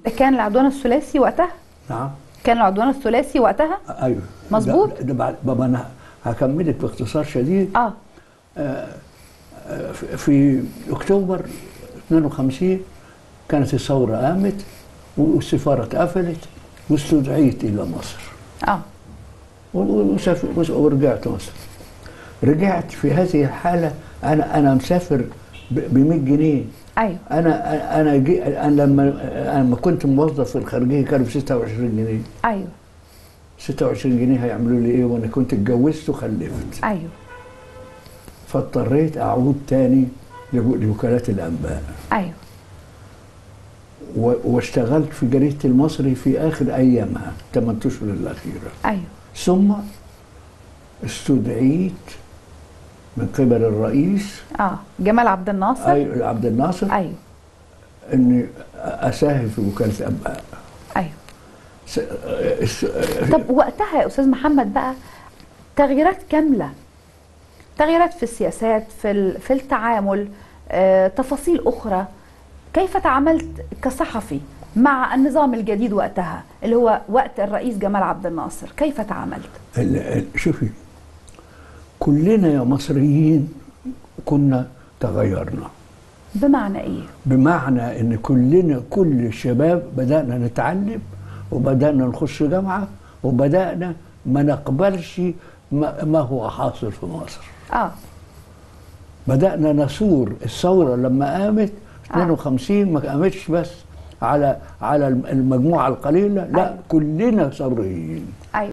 كان العدوان الثلاثي وقتها نعم كان العدوان الثلاثي وقتها ايوه مظبوط. ده, ده بعد بابا انا هكملك باختصار شديد اه في- في اكتوبر 52 كانت الثوره قامت والسفاره اتقفلت واستدعيت الى مصر اه وسافر ورجعت مصر رجعت في هذه الحاله انا انا مسافر ب 100 جنيه ايوه انا انا جي انا لما انا لما كنت موظف في الخارجيه كانوا ب 26 جنيه ايوه 26 جنيه هيعملوا لي ايه وانا كنت اتجوزت وخلفت ايوه فاضطريت اعود تاني لو- لوكالات الانباء ايوه و- واشتغلت في جريده المصري في اخر ايامها 8 اشهر الاخيره ايوه ثم استدعيت من قبل الرئيس اه جمال عبد الناصر أي عبد الناصر ايوه اني اساهم في وكاله الانباء ايوه س- الس- طب وقتها يا استاذ محمد بقى تغييرات كامله تغييرات في السياسات في ال- في التعامل آه، تفاصيل اخرى كيف تعاملت كصحفي مع النظام الجديد وقتها اللي هو وقت الرئيس جمال عبد الناصر كيف تعاملت ال- ال- شوفي كلنا يا مصريين كنا تغيرنا بمعنى ايه بمعنى ان كلنا كل الشباب بدانا نتعلم وبدانا نخش جامعه وبدانا ما نقبلش ما, ما هو حاصل في مصر اه بدانا نثور الثوره لما قامت 52 ما قامتش بس على على المجموعه القليله لا أيوة. كلنا ثوريين